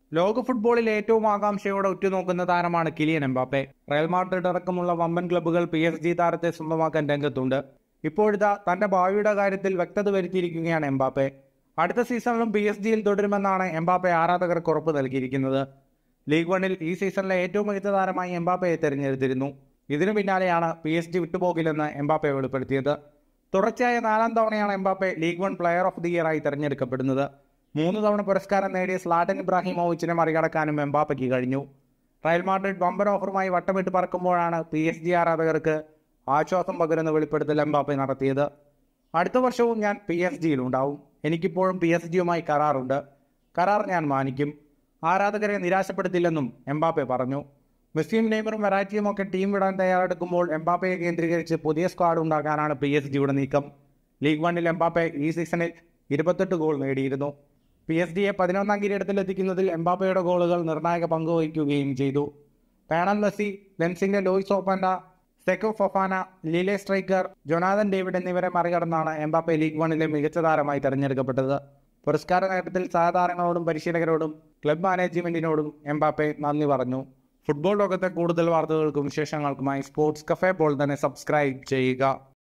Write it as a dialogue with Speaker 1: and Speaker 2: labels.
Speaker 1: ലോക ഫുട്ബോളിൽ ഏറ്റവും ആകാംക്ഷയോടെ ഉറ്റുനോക്കുന്ന താരമാണ് കിലിയൻ എംബാപ്പെ റയൽ മാഡ്രിഡ് അടക്കമുള്ള വമ്പൻ ക്ലബ്ബുകൾ പി എസ് ജി താരത്തെ സ്വന്തമാക്കാൻ രംഗത്തുണ്ട് ഇപ്പോഴിതാ തന്റെ ഭാവിയുടെ കാര്യത്തിൽ വ്യക്തത വരുത്തിയിരിക്കുകയാണ് എംബാപ്പെ അടുത്ത സീസണിലും പി എസ് ജിയിൽ തുടരുമെന്നാണ് എംബാപ്പെ ആരാധകർക്ക് ഉറപ്പ് നൽകിയിരിക്കുന്നത് ലീഗ് വണ്ണിൽ ഈ സീസണിലെ ഏറ്റവും മികച്ച താരമായി എംബാപ്പയെ തെരഞ്ഞെടുത്തിരുന്നു ഇതിനു പിന്നാലെയാണ് പി എസ് ജി വിട്ടുപോകില്ലെന്ന് എംബാപ്പെ വെളിപ്പെടുത്തിയത് തുടർച്ചയായ നാലാം തവണയാണ് Mbappe league one player of the year ആയി തെരഞ്ഞെടുക്കപ്പെടുന്നത് മൂന്ന് തവണ പുരസ്കാരം നേടിയ സ്ലാറ്റൻ ഇബ്രാഹിമോവിച്ചിനെ മറികടക്കാനും എംബാപ്പയ്ക്ക് കഴിഞ്ഞു റയൽ മാഡ്രിഡ് വമ്പൻ ഓഫറുമായി വട്ടമിട്ട് പറക്കുമ്പോഴാണ് പി എസ് ജി ആരാധകർക്ക് ആശ്വാസം പകരുന്ന വെളിപ്പെടുത്തൽ എംബാപ്പെ നടത്തിയത് അടുത്ത വർഷവും ഞാൻ പി എസ് ജിയിൽ ഉണ്ടാവും എനിക്കിപ്പോഴും പി എസ് ജിയുമായി കരാറുണ്ട് കരാർ ഞാൻ മാനിക്കും ആരാധകരെ നിരാശപ്പെടുത്തില്ലെന്നും എംബാപ്പെ പറഞ്ഞു മെസ്സിയും നെയ്മറും വെറൈറ്റിയും ഒക്കെ ടീം വിടാൻ തയ്യാറെടുക്കുമ്പോൾ എംബാപ്പയെ കേന്ദ്രീകരിച്ച് പുതിയ സ്ക്വാഡ് ഉണ്ടാക്കാനാണ് പി എസ് ജിയുടെ നീക്കം ലീഗ് വണ്ണിൽ എംബാപ്പെ ഈ സീസണിൽ ഇരുപത്തെട്ട് ഗോൾ നേടിയിരുന്നു പി എസ് ഡിയെ പതിനൊന്നാം കിരീടത്തിലെത്തിക്കുന്നതിൽ എംബാപ്പയുടെ ഗോളുകൾ നിർണായക പങ്ക് വഹിക്കുകയും ചെയ്തു പേണൽ മെസ്സി ലെൻസിന്റെ Lois Openda Seko Fofana Lille striker Jonathan David എന്നിവരെ മറികടന്നാണ് എംബാപ്പെ ലീഗ് വണ്ണിലെ മികച്ച താരമായി തെരഞ്ഞെടുക്കപ്പെട്ടത് പുരസ്കാര നേട്ടത്തിൽ സഹതാരങ്ങളോടും പരിശീലകരോടും ക്ലബ് മാനേജ്മെന്റിനോടും എംബാപ്പെ നന്ദി പറഞ്ഞു ഫുട്ബോൾ ലോകത്തെ കൂടുതൽ വാർത്തകൾക്കും വിശേഷങ്ങൾക്കുമായി സ്പോർട്സ് കഫേ പോൾ തന്നെ സബ്സ്ക്രൈബ് ചെയ്യുക